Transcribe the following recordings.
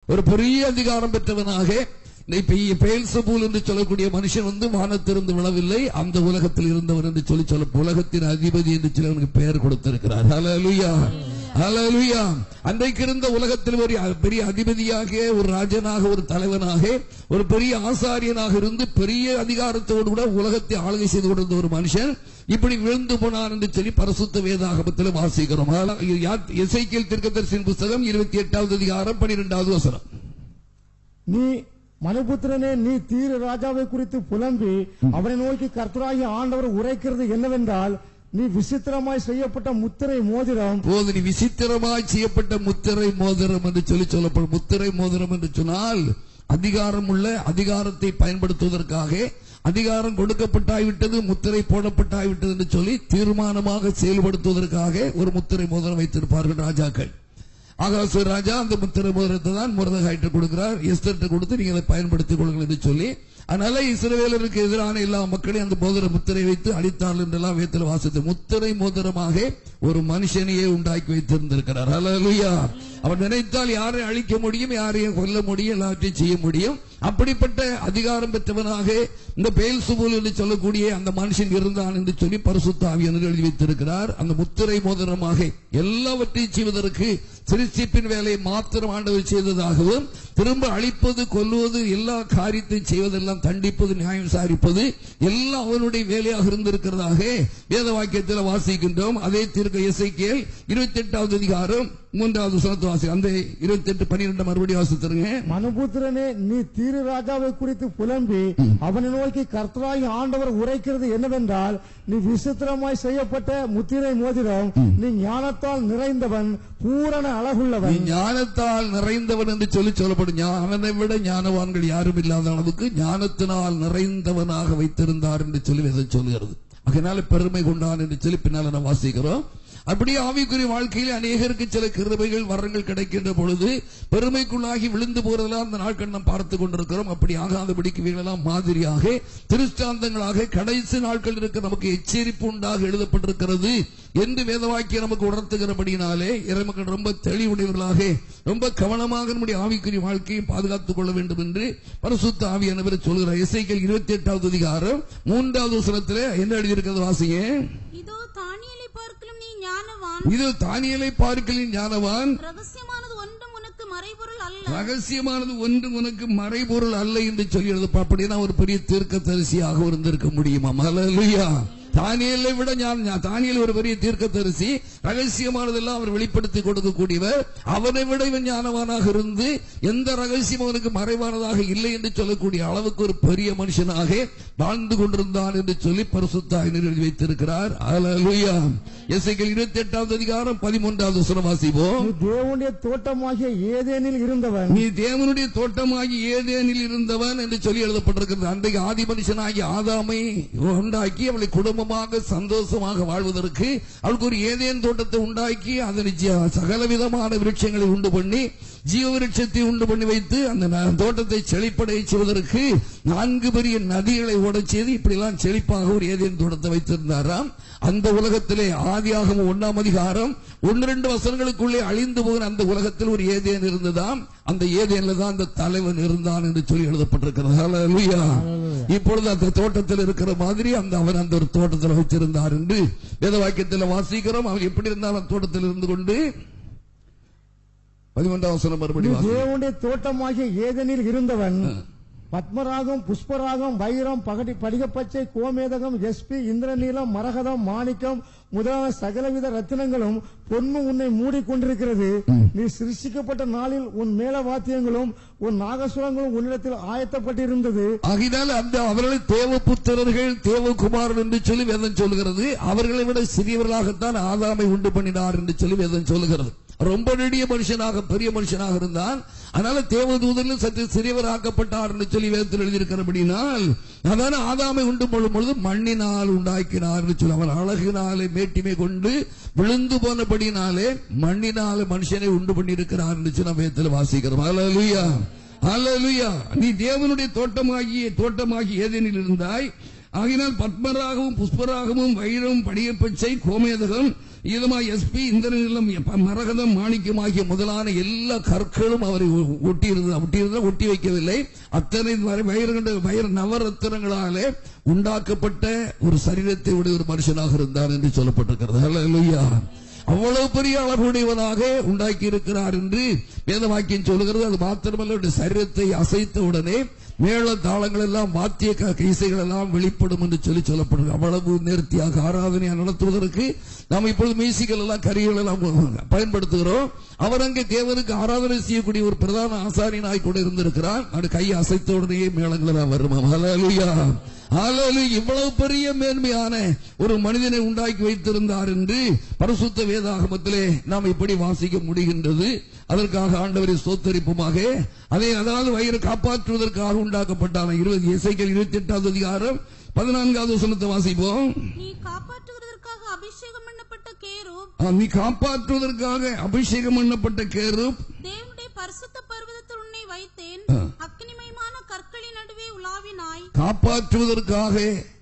ஒரு பெரிய அதிகாரம் பெற்றவனாக இப்ப பேல்சபூல் என்று சொல்லக்கூடிய மனுஷன் வந்து வானத்திலிருந்து விழவில்லை அந்த உலகத்தில் இருந்தவர் என்று சொல்லி சொல்ல உலகத்தின் அதிபதி என்று சொல்லி அவனுக்கு பெயர் கொடுத்திருக்கிறார் ஹalleluya ஹalleluya அன்றைக்கு இருந்த உலகத்தில் ஒரு பெரிய அதிபதியாக ஒரு ராஜனாக ஒரு தலைவனாக ஒரு பெரிய ஆசாரியனாக இருந்து பெரிய அதிகாரத்தோடு கூட உலகத்தை ஆளுகை செய்து கொண்டிருந்த ஒரு மனுஷன் இப்படி விழுந்து போனார் என்று சொல்லி பரிசுத்த வேதாகமத்தில் வாசிக்கிறோம் எசைக்கியல் திருக்கதர்சின் புஸ்தகம் இருபத்தி எட்டாவது அதிகாரம் பனிரெண்டாவது வசனம் நீ மனுபுத்திரனே நீ தீர ராஜாவை குறித்து புலம்பி அவனை நோக்கி கர்த்தராகிய ஆண்டவர் உரைக்கிறது என்னவென்றால் நீ விசித்திரமாய் செய்யப்பட்ட முத்திரை மோதிரம் போது நீ விசித்திரமாய் செய்யப்பட்ட முத்திரை மோதிரம் என்று சொல்லி சொல்லப்படும் முத்திரை மோதிரம் என்று சொன்னால் அதிகாரம் உள்ள அதிகாரத்தை பயன்படுத்துவதற்காக அதிகாரம் கொடுக்கப்பட்டாய்விட்டது முத்திரை போடப்பட்டாய்விட்டது என்று சொல்லி தீர்மானமாக செயல்படுத்துவதற்காக ஒரு முத்திரை மோதிரம் வைத்திருப்பார்கள் ராஜாக்கள் ஆகாச ராஜா அந்த முத்திரை மோதிரத்தை தான் முருதகாயிட்டு கொடுக்கிறார் எஸ்தர்ட்ட கொடுத்து நீங்க அதை பயன்படுத்திக் கொள்ளுங்கள் என்று சொல்லி அதனால இஸ்ரவேலருக்கு எதிரான எல்லா மக்களையும் அந்த மோதிர முத்திரை வைத்து அடித்தார்கள் என்றெல்லாம் வேத்தில் வாசித்து முத்திரை மோதிரமாக ஒரு மனுஷனையே உண்டாக்கி வைத்திருந்திருக்கிறார் ஹalleluya அவர் நினைத்தால் யாரை அழிக்க முடியும் யாரையும் கொல்ல முடியும் எல்லாவற்றையும் செய்ய முடியும் அப்படிப்பட்ட அதிகாரம் பெற்றவனாக இந்த பேல் சுபுல் என்று சொல்லக்கூடிய அந்த மனுஷன் இருந்தான் என்று சொல்லி பரிசுத்த ஆவியானவர் எழுதி வைத்திருக்கிறார் அந்த முத்திரை மோதிரமாக எல்லாவற்றையும் செய்வதற்கு சிரிச்சிப்பின் வேலையை மாத்திரம் ஆண்டவர் செய்ததாகவும் திரும்ப அழிப்பது கொல்லுவது எல்லா காரியத்தையும் செய்வதெல்லாம் தண்டிப்பது நியாயம் விசாரிப்பது எல்லாம் அவனுடைய வேலையாக இருந்திருக்கிறதாக வேத வாக்கியத்தில் வாசிக்கின்றோம் அதே தீர்க்க இசைக்கேல் இருபத்தி எட்டாவது அதிகாரம் மூன்றாவது வசனத்தை வாசி அந்த இருபத்தி எட்டு பன்னிரெண்டு மறுபடியும் வாசித்துருங்க மனுபுத்திரனே நீ தீரு ராஜாவை குறித்து புலம்பி அவனை நோக்கி கர்த்தராகி ஆண்டவர் உரைக்கிறது என்னவென்றால் நீ விசித்திரமாய் செய்யப்பட்ட முத்திரை மோதிரம் நீ ஞானத்தால் நிறைந்தவன் பூரண நீ அழகுள்ளவன் ஞானத்தால் நிறைந்தவன் என்று சொல்லி சொல்லப்படும் ஞானனை விட ஞானவான்கள் யாரும் இல்லாத அளவுக்கு ஞானத்தினால் நிறைந்தவனாக வைத்திருந்தார் என்று சொல்லி வேதம் சொல்லுகிறது அதனால பெருமை கொண்டான் என்று சொல்லி பின்னால நாம் வாசிக்கிறோம் அப்படியே ஆவிக்குரிய வாழ்க்கையில் அநேகருக்கு சில கிருபைகள் வரங்கள் கிடைக்கின்ற பொழுது பெருமைக்குள்ளாகி விழுந்து போறதெல்லாம் அந்த நாட்கள் நாம் பார்த்து கொண்டிருக்கிறோம் அப்படி ஆகாதபடிக்கு இவைகளெல்லாம் மாதிரியாக திருஷ்டாந்தங்களாக கடைசி நாட்கள் இருக்க நமக்கு எச்சரிப்பு உண்டாக எழுதப்பட்டிருக்கிறது என்று வேதவாக்கியம் நமக்கு உணர்த்துகிறபடினாலே இறைமக்கள் ரொம்ப தெளிவுடையவர்களாக ரொம்ப கவனமாக நம்முடைய ஆவிக்குரிய வாழ்க்கையை பாதுகாத்துக் கொள்ள வேண்டும் என்று பரிசுத்த ஆவியானவர் சொல்கிறார் இசைகள் இருபத்தி எட்டாவது அதிகாரம் மூன்றாவது வசனத்திலே என்ன எழுதியிருக்கிறது வாசிங்க இதோ தானியலை பார்க்கலும் நீ ஞானவான் இது தானியலை பார்க்கலின் ஞானவான் ரகசியமானது ஒன்றும் உனக்கு மறைபொருள் அல்ல ரகசியமானது ஒன்று உனக்கு மறைபொருள் அல்ல என்று சொல்லி எழுதப்பா அப்படின்னா ஒரு பெரிய தீர்க்க தரிசியாக இருந்திருக்க முடியுமா மலலுயா தானியலை விட ஞான தானியல் ஒரு பெரிய தீர்க்க தரிசி ரகசியமானதெல்லாம் அவர் வெளிப்படுத்தி கொடுக்கக்கூடியவர் அவனை விட இவன் ஞானவானாக இருந்து எந்த ரகசியம் அவனுக்கு மறைவானதாக இல்லை என்று சொல்லக்கூடிய அளவுக்கு ஒரு பெரிய மனுஷனாக வாழ்ந்து கொண்டிருந்தான் என்று சொல்லி பரிசுத்தாயினர் எழுதி வைத்திருக்கிறார் அலலுயா எஸ்ஐகள் இருபத்தி எட்டாவது அதிகாரம் பதிமூன்றாவது வசனம் வாசிப்போம் நீ தேவனுடைய தோட்டமாகிய ஏதேனில் இருந்தவன் நீ தேவனுடைய தோட்டமாகி ஏதேனில் இருந்தவன் என்று சொல்லி எழுதப்பட்டிருக்கிறது அன்றைக்கு ஆதி மனுஷனாகி ஆதாமை உண்டாக்கி அவளை குடும்பமாக சந்தோஷமாக வாழ்வதற்கு அவளுக்கு ஒரு ஏதேன் தோட்டத்தை உண்டாக்கி அதனை ஜ- சகல விதமான விருட்சங்களை உண்டு பண்ணி ஜீவ விருட்சத்தை உண்டு பண்ணி வைத்து அந்த ந- தோட்டத்தை செழிப்படை செய்வதற்கு நான்கு பெரிய நதிகளை ஓடச் செய்து இப்படிலாம் செழிப்பாக ஒரு ஏதேன் தோட்டத்தை வைத்திருந்தாராம் அந்த உலகத்திலே ஆதியாகம ஒன்னாம் அதிகாரம் ஒன்று ரெண்டு வசனங்களுக்குள்ளே அழிந்து போகிற அந்த உலகத்தில் ஒரு ஏதேன் இருந்ததாம் அந்த ஏதேன்ல தான் அந்த தலைவன் இருந்தான் என்று சொல்லி எழுதப்பட்டிருக்கிறது ஹalleluya. இப்பொழுது அந்த தோட்டத்தில் இருக்கிற மாதிரி அந்த அவன் அந்த ஒரு தோட்டத்தில் வச்சிருந்தார் என்று வேத வாக்கியத்தில் வாசிக்கிறோம் அவன் எப்படி இருந்தாலும் அந்த தோட்டத்தில் இருந்து கொண்டு பதிமூன்றாம் வசனம் நீ மறுபடியும் வாசி. தேவனுடைய தோட்டமாகிய ஏதேனில் இருந்தவன் பத்மராகம் புஷ்பராகம் வைரம் பகடி படிகப்பச்சை கோமேதகம் எஸ்பி இந்திரநீலம் மரகதம் மாணிக்கம் முதலான சகலவித ரத்தினங்களும் பொன்னும் உன்னை மூடிக்கொண்டிருக்கிறது நீ சிருஷ்டிக்கப்பட்ட நாளில் உன் மேல வாத்தியங்களும் உன் நாகசுரங்களும் உன்னிடத்தில் ஆயத்தப்பட்டிருந்தது ஆகினால் அந்த அவர்களை தேவ புத்திரர்கள் தேவகுமாரன் என்று சொல்லி வேதம் சொல்லுகிறது அவர்களை விட சிறியவர்களாகத்தான் ஆதாமை உண்டு பண்ணினார் என்று சொல்லி வேதம் சொல்லுகிறது ரொம்ப நெடிய மனுஷனாக பெரிய மனுஷனாக இருந்தான் அதனால தேவதூதரில் சற்று சிறியவராக்கப்பட்டார் என்று சொல்லி வேதத்தில் எழுதியிருக்கிறபடினால் அதான ஆதாமை உண்டு பண்ணும் பொழுது மண்ணினால் உண்டாக்கினார் என்று சொல்லி அவன் அழகினாலே மேட்டிமை கொண்டு விழுந்து போனபடினாலே மண்ணினாலே மனுஷனை உண்டு பண்ணியிருக்கிறார் என்று சொல்லி நம்ம வேதத்தில் வாசிக்கிறோம் ஹalleluya ஹalleluya நீ தேவனுடைய தோட்டமாகிய தோட்டமாகி ஏதேனில் இருந்தாய் ஆகினால் பத்மராகவும் புஷ்பராகவும் வைரம் படியப்பச்சை கோமேதகம் இதமாய் எஸ்பி இந்திரநிலம் மரகதம் மாணிக்கம் ஆகிய முதலான எல்லா கற்களும் அவரை ஒ- ஒட்டியிருந்தது ஒட்டியிருந்தா ஒட்டி வைக்கவில்லை அத்தனை வரை வைரகண்ட வைர நவரத்தினங்களாலே உண்டாக்கப்பட்ட ஒரு சரீரத்தை உடைய ஒரு மனுஷனாக இருந்தார் என்று சொல்லப்பட்டிருக்கிறது அல்லேலூயா அவ்வளவு பெரிய அளவுடையவனாக உண்டாக்கி இருக்கிறார் என்று வேத வாக்கியம் சொல்லுகிறது அது மாத்திரமல்ல அவருடைய சரீரத்தை அசைத்த உடனே மேள தாளங்கள் எல்லாம் வாத்திய க- இசைகள் எல்லாம் வெளிப்படும் என்று சொல்லி சொல்லப்படுகிறது அவ்வளவு நேர்த்தியாக ஆராதனை நடத்துவதற்கு நாம் இப்பொழுது மியூசிக்கல் எல்லாம் கருவிகள் எல்லாம் பயன்படுத்துகிறோம் அவர் அங்கே தேவனுக்கு ஆராதனை செய்யக்கூடிய ஒரு பிரதான ஆசாரியனாய் கூட இருந்திருக்கிறார் அது கையை அசைத்த உடனே மேளங்கள் எல்லாம் வருமா ஹalleluya ஹalleluya இவ்வளவு பெரிய மேன்மையான ஒரு மனிதனை உண்டாக்கி வைத்திருந்தார் என்று பரிசுத்த வேதாகமத்திலே நாம் இப்படி வாசிக்க முடிகின்றது அதற்காக ஆண்டவரை சோத்தரிப்புமாக அதை அதாவது வயிறு காப்பாற்றுவதற்காக உண்டாக்கப்பட்டான இருபது இசைகள் இருபத்தி எட்டாவது அதிகாரம் பதினான்காவது வசனத்தை வாசிப்போம் நீ காப்பாற்றுவதற்காக அபிஷேகம் பண்ணப்பட்ட கேரூப் ஆ, நீ காப்பாற்றுவதற்காக அபிஷேகம் பண்ணப்பட்ட கேருப் தேவனுடைய பரிசுத்த பர்வதத்தில் உன்னை வைத்தேன் ஆ. அக்கினிமயமான கற்களின் நடுவே உலாவினாய் காப்பாற்றுவதற்காக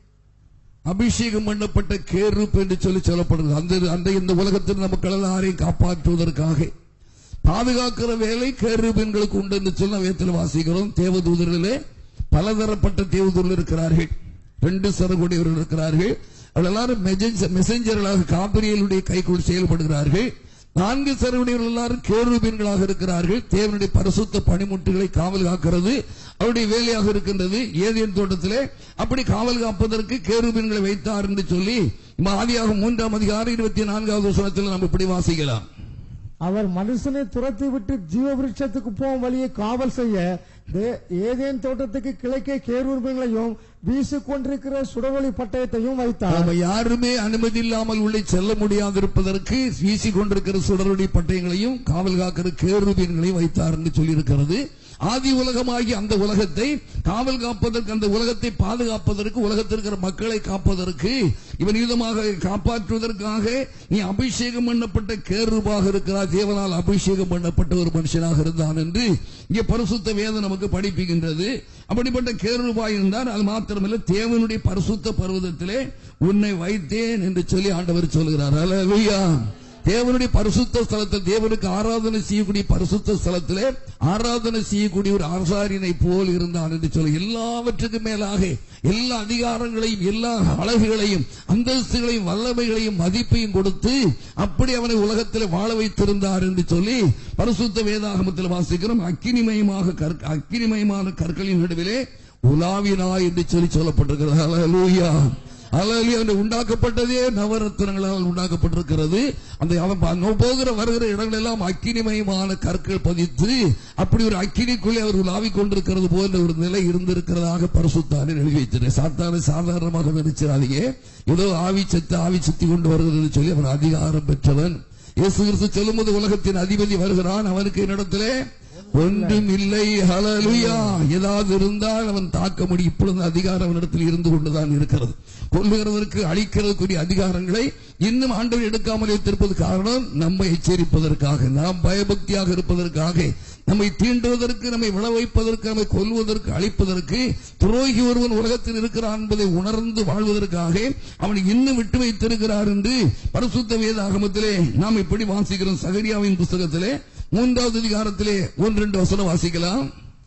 அபிஷேகம் பண்ணப்பட்ட கேருப் என்று சொல்லி சொல்லப்படுது அந்த அந்த இந்த உலகத்தில் நமக்கு எல்லாரையும் காப்பாற்றுவதற்காக பாதுகாக்கிற வேலை கேருபெண்களுக்கு உண்டு என்று சொல்ல வேத்தில் வாசிக்கிறோம் தேவதூதரிலே பலதரப்பட்ட தேவதூதர்கள் இருக்கிறார்கள் ரெண்டு சரகுடையவர்கள் இருக்கிறார்கள் அவர்கள் எல்லாரும் மெசஞ்சர்களாக காபிரியலுடைய கைக்குள் செயல்படுகிறார்கள் நான்கு சரவுடையவர்கள் எல்லாரும் கேருபீன்களாக இருக்கிறார்கள் தேவனுடைய பரிசுத்த பணிமுட்டுகளை காவல் காக்கிறது அவருடைய வேலையாக இருக்கின்றது ஏதேன் தோட்டத்திலே அப்படி காவல் காப்பதற்கு கேருபீன்களை வைத்தார் என்று சொல்லி ஆதியாக மூன்றாம் அதிகாரம் இருபத்தி நான்காவது வசனத்தில் நாம் இப்படி வாசிக்கலாம் அவர் மனுஷனை துரத்தி விட்டு ஜீவ விருட்சத்துக்கு போகும் வழியை காவல் செய்ய தே- ஏதேன் தோட்டத்துக்கு கிழக்கே கேரூர்பங்களையும் வீசிக்கொண்டிருக்கிற சுடவொளி பட்டயத்தையும் வைத்தார் நாம யாருமே அனுமதி இல்லாமல் உள்ளே செல்ல முடியாதிருப்பதற்கு வீசிக் கொண்டிருக்கிற சுடருடைய பட்டயங்களையும் காவல் காக்கிற கேருபீன்களையும் வைத்தார் என்று சொல்லியிருக்கிறது ஆதி உலகமாகி அந்த உலகத்தை காவல் காப்பதற்கு அந்த உலகத்தை பாதுகாப்பதற்கு உலகத்தில் இருக்கிற மக்களை காப்பதற்கு இவன் விதமாக காப்பாற்றுவதற்காக நீ அபிஷேகம் பண்ணப்பட்ட கேருபாக இருக்கிறார் தேவனால் அபிஷேகம் பண்ணப்பட்ட ஒரு மனுஷனாக இருந்தான் என்று இங்கே பரிசுத்த வேதம் நமக்கு படிப்புகின்றது அப்படிப்பட்ட கேருபாய் இருந்தார் அது மாத்திரமல்ல தேவனுடைய பரிசுத்த பர்வதத்திலே உன்னை வைத்தேன் என்று சொல்லி ஆண்டவர் சொல்கிறார் அல்லேலூயா தேவனுடைய பரிசுத்த ஸ்தலத்தில் தேவனுக்கு ஆராதனை செய்யக்கூடிய பரிசுத்த ஸ்தலத்திலே ஆராதனை செய்யக்கூடிய ஒரு ஆசாரியனை போல் இருந்தான் என்று சொல்லி எல்லாவற்றுக்கும் மேலாக எல்லா அதிகாரங்களையும் எல்லா அழகுகளையும் அந்தஸ்துகளையும் வல்லமைகளையும் மதிப்பையும் கொடுத்து அப்படி அவனை உலகத்தில் வாழ வைத்திருந்தார் என்று சொல்லி பரிசுத்த வேதாகமத்தில் வாசிக்கிறோம் அக்கினிமயமாக கற்க- அக்கினிமயமான கற்களின் நடுவிலே உலாவினாய் என்று சொல்லி சொல்லப்பட்டிருக்கிறது ஹalleluya அலாலி அவன் உண்டாக்கப்பட்டதே நவரத்னங்களால் உண்டாக்கப்பட்டிருக்கிறது அந்த அவன் ப- நோ- போகிற வருகிற இடங்கள் எல்லாம் அக்கினிமயமான கற்கள் பதித்து அப்படி ஒரு அக்கினிக்குள்ளே அவர் உலாவிக் கொண்டிருக்கிறது போன்ற ஒரு நிலை இருந்திருக்கிறதாக பரிசுத்தானே எழுதி வைத்திருக்கிறேன் சாத்தானை சாதாரணமாக நினைச்சிடாதீங்க ஏதோ ஆவி செத்து ஆவி சுத்தி கொண்டு வருகிறது சொல்லி அவன் அதிகாரம் பெற்றவன் இயேசு கிறிஸ்து சொல்லும்போது உலகத்தின் அதிபதி வருகிறான் அவனுக்கு என்னிடத்திலே ஒன்றும் இல்லை ஹalleluya ஏதாவது இருந்தால் அவன் தாக்க முடியும் இப்பொழுது அதிகாரம் அவனிடத்தில் இருந்து கொண்டுதான் இருக்கிறது கொல்லுகிறதற்கு அழிக்கிறதுக்குரிய அதிகாரங்களை இன்னும் ஆண்டவர் எடுக்காமல் வைத்திருப்பது காரணம் நம்மை எச்சரிப்பதற்காக நாம் பயபக்தியாக இருப்பதற்காக நம்மை தீண்டுவதற்கு நம்மை விள வைப்பதற்கு நம்மை கொல்வதற்கு அழிப்பதற்கு துரோகி ஒருவன் உலகத்தில் இருக்கிறான் என்பதை உணர்ந்து வாழ்வதற்காக அவனை இன்னும் விட்டு வைத்திருக்கிறார் என்று பரிசுத்த வேதாகமத்திலே நாம் இப்படி வாசிக்கிறோம் சகரியாவின் புஸ்தகத்திலே மூன்றாவது அதிகாரத்திலே ஒன்று ரெண்டு வசனம் வாசிக்கலாம்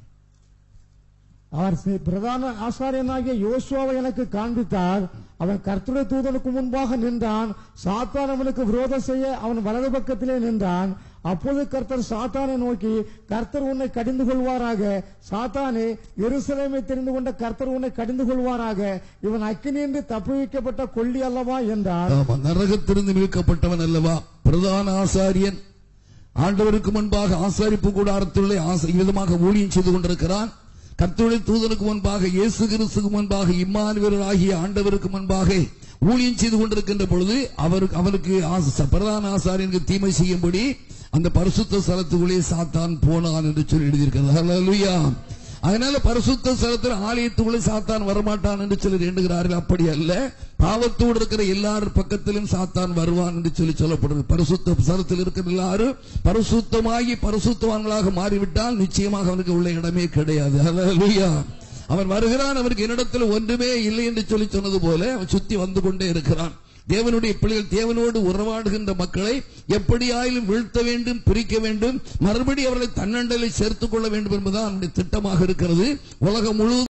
அவர் சி- பிரதான ஆசாரியனாகிய யோசுவாவை எனக்கு காண்பித்தார் அவன் கர்த்தருடைய தூதனுக்கு முன்பாக நின்றான் சாத்தான் அவனுக்கு விரோதம் செய்ய அவன் வலது பக்கத்திலே நின்றான் அப்போது கர்த்தர் சாத்தானை நோக்கி கர்த்தர் உன்னை கடிந்து கொள்வாராக சாத்தானே எருசலேமை தெரிந்து கொண்ட கர்த்தர் உன்னை கடிந்து கொள்வாராக இவன் அக்கினியின்றி தப்புவிக்கப்பட்ட கொல்லி அல்லவா என்றார் ஆமா நரகத்திலிருந்து மீட்கப்பட்டவன் அல்லவா பிரதான ஆசாரியன் ஆண்டவருக்கு முன்பாக ஆசாரிப்பு கூடாரத்திலே ஆசை விதமாக ஊழியம் செய்து கொண்டிருக்கிறான் கர்த்தருடைய தூதனுக்கு முன்பாக இயேசு கிறிஸ்துக்கு முன்பாக இம்மானுவேல் ஆகிய ஆண்டவருக்கு முன்பாக ஊழியம் செய்து கொண்டிருக்கின்ற பொழுது அவருக்கு அவனுக்கு ஆச- பிரதான ஆசாரியனுக்கு தீமை செய்யும்படி அந்த பரிசுத்த ஸ்தலத்துக்குள்ளே சாத்தான் போனான் என்று சொல்லி எழுதியிருக்கிறது ஹalleluya. அதனால பரிசுத்த ஸ்தலத்தில் ஆலயத்துக்குள்ளே சாத்தான் வரமாட்டான் என்று சொல்லி எண்ணுகிறார்கள் அப்படி அல்ல பாவத்தோடு இருக்கிற எல்லார் பக்கத்திலும் சாத்தான் வருவான் என்று சொல்லி சொல்லப்படுறது பரிசுத்த ஸ்தலத்தில் இருக்கிற எல்லாரும் பரிசுத்தமாகி பரிசுத்தவான்களாக மாறிவிட்டால் நிச்சயமாக அவனுக்கு உள்ள இடமே கிடையாது ஹalleluya. அவன் வருகிறான் அவருக்கு என்னிடத்தில் ஒன்றுமே இல்லை என்று சொல்லி சொன்னது போல அவன் சுத்தி வந்து கொண்டே இருக்கிறான் தேவனுடைய பிள்ளைகள் தேவனோடு உறவாடுகின்ற மக்களை எப்படியாயிலும் வீழ்த்த வேண்டும் பிரிக்க வேண்டும் மறுபடி அவர்களை தன்னண்டலை சேர்த்துக் கொள்ள வேண்டும் என்பதுதான் அவனுடைய திட்டமாக இருக்கிறது உலகம் முழுவதும்